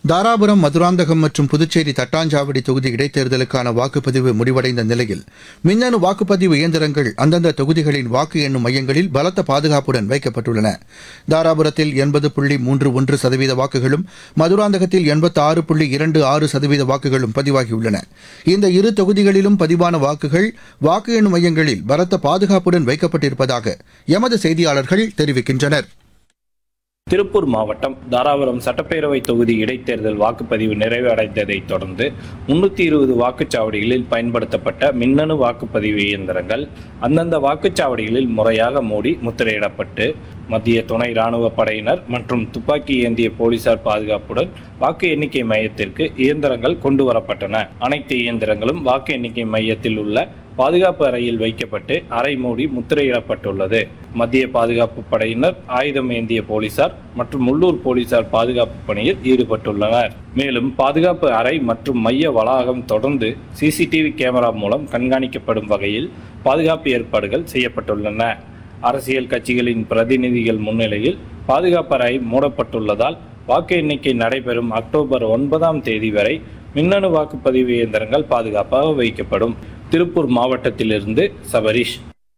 தாராபுரம் மதுராந்தகம் மற்றும் புதுச்சேரி தட்டாஞ்சாவடி தொகுதி இடைத்தேர்தலுக்கான வாக்குப்பதிவு முடிவடைந்த நிலையில் மின்னணு வாக்குப்பதிவு இயந்திரங்கள் அந்தந்த தொகுதிகளின் வாக்கு எண்ணும் மையங்களில் பலத்த பாதுகாப்புடன் வைக்கப்பட்டுள்ளன தாராபுரத்தில் எண்பது புள்ளி மூன்று ஒன்று சதவீத வாக்குகளும் மதுராந்தகத்தில் எண்பத்தி ஆறு புள்ளி இரண்டு ஆறு சதவீத வாக்குகளும் பதிவாகியுள்ளன இந்த இரு தொகுதிகளிலும் பதிவான வாக்குகள் வாக்கு எண்ணும் மையங்களில் பலத்த பாதுகாப்புடன் வைக்கப்பட்டிருப்பதாக எமது செய்தியாளர்கள் தெரிவிக்கின்றனர் திருப்பூர் மாவட்டம் தாராபுரம் சட்டப்பேரவை தொகுதி இடைத்தேர்தல் வாக்குப்பதிவு நிறைவடைந்ததைத் தொடர்ந்து முன்னூற்றி இருபது வாக்குச்சாவடிகளில் பயன்படுத்தப்பட்ட மின்னணு வாக்குப்பதிவு இயந்திரங்கள் அந்தந்த வாக்குச்சாவடிகளில் முறையாக மூடி முத்திரையிடப்பட்டு மத்திய துணை ராணுவ படையினர் மற்றும் துப்பாக்கி ஏந்திய போலீசார் பாதுகாப்புடன் வாக்கு எண்ணிக்கை மையத்திற்கு இயந்திரங்கள் கொண்டு வரப்பட்டன அனைத்து இயந்திரங்களும் வாக்கு எண்ணிக்கை மையத்தில் உள்ள பாதுகாப்பு அறையில் வைக்கப்பட்டு அறை மூடி முத்திரையிடப்பட்டுள்ளது மத்திய பாதுகாப்பு படையினர் ஆயுதம் ஏந்திய போலீசார் மற்றும் உள்ளூர் போலீசார் பாதுகாப்பு பணியில் ஈடுபட்டுள்ளனர் மேலும் பாதுகாப்பு அறை மற்றும் மைய வளாகம் தொடர்ந்து சிசிடிவி கேமரா மூலம் கண்காணிக்கப்படும் வகையில் பாதுகாப்பு ஏற்பாடுகள் செய்யப்பட்டுள்ளன அரசியல் கட்சிகளின் பிரதிநிதிகள் முன்னிலையில் பாதுகாப்பு அறை மூடப்பட்டுள்ளதால் வாக்கு எண்ணிக்கை நடைபெறும் அக்டோபர் ஒன்பதாம் தேதி வரை மின்னணு வாக்குப்பதிவு இயந்திரங்கள் பாதுகாப்பாக வைக்கப்படும் திருப்பூர் மாவட்டத்திலிருந்து சபரீஷ்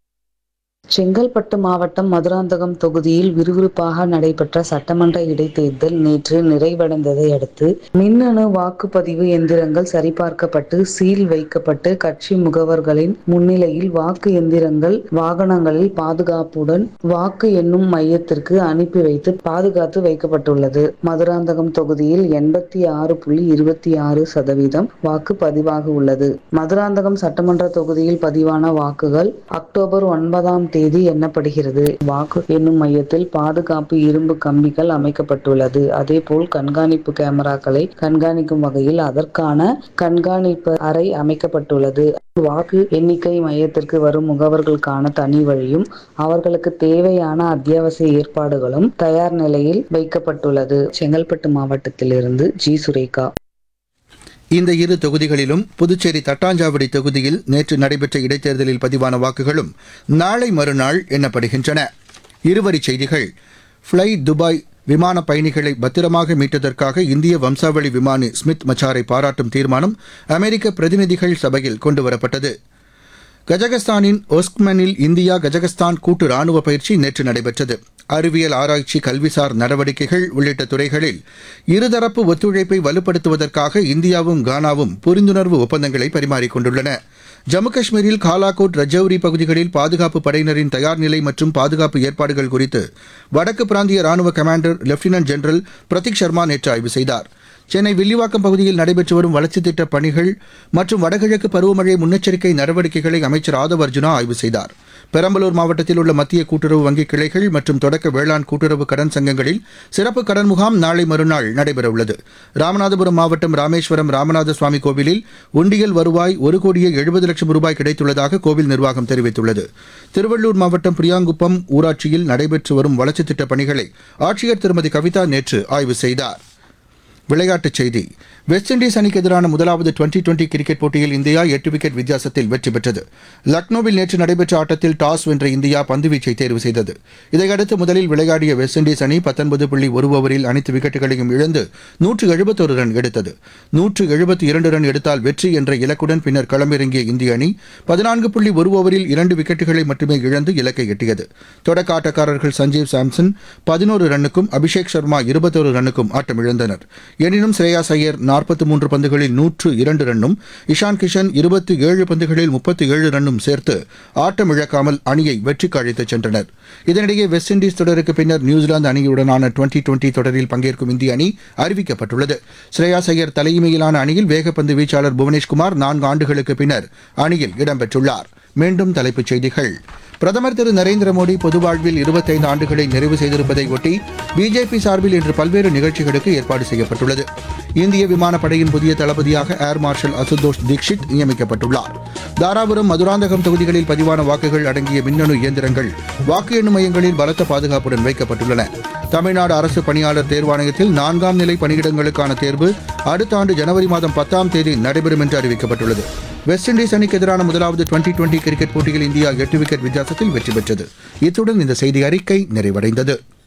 செங்கல்பட்டு மாவட்டம் மதுராந்தகம் தொகுதியில் விறுவிறுப்பாக நடைபெற்ற சட்டமன்ற இடைத்தேர்தல் நேற்று நிறைவடைந்ததை அடுத்து மின்னணு வாக்குப்பதிவு எந்திரங்கள் சரிபார்க்கப்பட்டு சீல் வைக்கப்பட்டு கட்சி முகவர்களின் முன்னிலையில் வாக்கு எந்திரங்கள் வாகனங்களில் பாதுகாப்புடன் வாக்கு எண்ணும் மையத்திற்கு அனுப்பி வைத்து பாதுகாத்து வைக்கப்பட்டுள்ளது மதுராந்தகம் தொகுதியில் எண்பத்தி ஆறு புள்ளி இருபத்தி ஆறு சதவீதம் வாக்கு பதிவாக உள்ளது மதுராந்தகம் சட்டமன்ற தொகுதியில் பதிவான வாக்குகள் அக்டோபர் ஒன்பதாம் தேதி எண்ணப்படுகிறது வாக்கு எண்ணும் மையத்தில் பாதுகாப்பு இரும்பு கம்பிகள் அமைக்கப்பட்டுள்ளது அதேபோல் கண்காணிப்பு கேமராக்களை கண்காணிக்கும் வகையில் அதற்கான கண்காணிப்பு அறை அமைக்கப்பட்டுள்ளது வாக்கு எண்ணிக்கை மையத்திற்கு வரும் முகவர்களுக்கான தனி வழியும் அவர்களுக்கு தேவையான அத்தியாவசிய ஏற்பாடுகளும் தயார் நிலையில் வைக்கப்பட்டுள்ளது செங்கல்பட்டு மாவட்டத்திலிருந்து ஜி சுரேகா இந்த இரு தொகுதிகளிலும் புதுச்சேரி தட்டாஞ்சாவடி தொகுதியில் நேற்று நடைபெற்ற இடைத்தேர்தலில் பதிவான வாக்குகளும் நாளை மறுநாள் எண்ணப்படுகின்றன இருவரிச் செய்திகள் ஃப்ளை துபாய் விமான பயணிகளை பத்திரமாக மீட்டதற்காக இந்திய வம்சாவளி விமானி ஸ்மித் மச்சாரை பாராட்டும் தீர்மானம் அமெரிக்க பிரதிநிதிகள் சபையில் கொண்டுவரப்பட்டது கஜகஸ்தானின் ஒஸ்க்மனில் இந்தியா கஜகஸ்தான் கூட்டு ராணுவ பயிற்சி நேற்று நடைபெற்றது அறிவியல் ஆராய்ச்சி கல்விசார் நடவடிக்கைகள் உள்ளிட்ட துறைகளில் இருதரப்பு ஒத்துழைப்பை வலுப்படுத்துவதற்காக இந்தியாவும் கானாவும் புரிந்துணர்வு ஒப்பந்தங்களை பரிமாறிக்கொண்டுள்ளன ஜம்மு காஷ்மீரில் காலாகோட் ரஜௌரி பகுதிகளில் பாதுகாப்பு படையினரின் தயார் நிலை மற்றும் பாதுகாப்பு ஏற்பாடுகள் குறித்து வடக்கு பிராந்திய ராணுவ commander lieutenant general Prateek Sharma நேற்று ஆய்வு செய்தார் சென்னை வில்லிவாக்கம் பகுதியில் நடைபெற்று வரும் வளர்ச்சித் திட்டப் பணிகள் மற்றும் வடகிழக்கு பருவமழை முன்னெச்சரிக்கை நடவடிக்கைகளை அமைச்சர் ஆதவ் அர்ஜுனா ஆய்வு செய்தார் பெரம்பலூர் மாவட்டத்தில் உள்ள மத்திய கூட்டுறவு வங்கி கிளைகள் மற்றும் தொடக்க வேளாண் கூட்டுறவு கடன் சங்கங்களில் சிறப்பு கடன் முகாம் நாளை மறுநாள் நடைபெறவுள்ளது ராமநாதபுரம் மாவட்டம் ராமேஸ்வரம் ராமநாத சுவாமி கோவிலில் உண்டியல் வருவாய் ஒரு கோடியே எழுபது லட்சம் ரூபாய் கிடைத்துள்ளதாக கோவில் நிர்வாகம் தெரிவித்துள்ளது திருவள்ளூர் மாவட்டம் பிரியாங்குப்பம் ஊராட்சியில் நடைபெற்று வரும் வளர்ச்சித் திட்டப் பணிகளை ஆட்சியர் திருமதி கவிதா நேற்று ஆய்வு செய்தார் விளையாட்டுச் செய்தி வெஸ்ட் இண்டீஸ் அணிக்கு எதிரான முதலாவது டுவெண்டி டுவெண்டி கிரிக்கெட் போட்டியில் இந்தியா எட்டு விக்கெட் வித்தியாசத்தில் வெற்றி பெற்றது லக்னோவில் நேற்று நடைபெற்ற ஆட்டத்தில் டாஸ் வென்ற இந்தியா பந்துவீச்சை தேர்வு செய்தது இதையடுத்து முதலில் விளையாடிய வெஸ்ட் இண்டீஸ் அணி பத்தொன்பது புள்ளி ஒரு ஓவரில் அனைத்து விக்கெட்டுகளையும் இழந்து நூற்று எழுபத்தொரு ரன் எடுத்தது நூற்று எழுபத்தி இரண்டு ரன் எடுத்தால் வெற்றி என்ற இலக்குடன் பின்னர் களமிறங்கிய இந்திய அணி பதினான்கு புள்ளி ஒரு ஓவரில் இரண்டு விக்கெட்டுகளை மட்டுமே இழந்து இலக்கை எட்டியது தொடக்க ஆட்டக்காரர்கள் சஞ்சீவ் சாம்சன் பதினோரு ரன்னுக்கும் அபிஷேக் சர்மா இருபத்தொரு ரன்னுக்கும் ஆட்டமிழந்தனர் எனினும் ஸ்ரேயாஸ் ஐயர் நாற்பத்தி மூன்று பந்துகளில் நூற்று இரண்டு ரன்னும் இஷான் கிஷன் இருபத்தி ஏழு பந்துகளில் முப்பத்தி ஏழு ரன்னும் சேர்த்து ஆட்டம் இழக்காமல் அணியை வெற்றிக்கு அழைத்துச் சென்றனர் இதனிடையே வெஸ்ட் இண்டீஸ் தொடருக்கு பின்னர் நியூசிலாந்து அணியுடனான டுவெண்டி டுவெண்டி தொடரில் பங்கேற்கும் இந்திய அணி அறிவிக்கப்பட்டுள்ளது ஸ்ரேயாஸ் ஐயர் தலைமையிலான அணியில் வேகப்பந்து வீச்சாளர் புவனேஷ்குமார் நான்கு ஆண்டுகளுக்கு பின்னர் அணியில் இடம்பெற்றுள்ளார் மீண்டும் தலைப்புச் செய்திகள் பிரதமர் திரு நரேந்திர மோடி பொது வாழ்வில் இருபத்தைந்து ஆண்டுகளை நிறைவு செய்திருப்பதை ஒட்டி பிஜேபி சார்பில் இன்று பல்வேறு நிகழ்ச்சிகளுக்கு ஏற்பாடு செய்யப்பட்டுள்ளது இந்திய விமானப்படையின் புதிய தளபதியாக ஏர் மார்ஷல் அசுதோஷ் தீக்ஷித் நியமிக்கப்பட்டுள்ளார் தாராபுரம் மதுராந்தகம் தொகுதிகளில் பதிவான வாக்குகள் அடங்கிய மின்னணு இயந்திரங்கள் வாக்கு எண்ணும் மையங்களில் பலத்த பாதுகாப்புடன் வைக்கப்பட்டுள்ளன தமிழ்நாடு அரசு பணியாளர் தேர்வாணையத்தில் நான்காம் நிலை பணியிடங்களுக்கான தேர்வு அடுத்த ஆண்டு ஜனவரி மாதம் பத்தாம் தேதி நடைபெறும் என்று அறிவிக்கப்பட்டுள்ளது வெஸ்ட் இண்டீஸ் அணிக்கு எதிரான முதலாவது டுவெண்டி டுவெண்டி கிரிக்கெட் போட்டியில் இந்தியா எட்டு விக்கெட் வித்தியாசத்தில் வெற்றி பெற்றது இத்துடன் இந்த செய்தி அறிக்கை நிறைவடைந்தது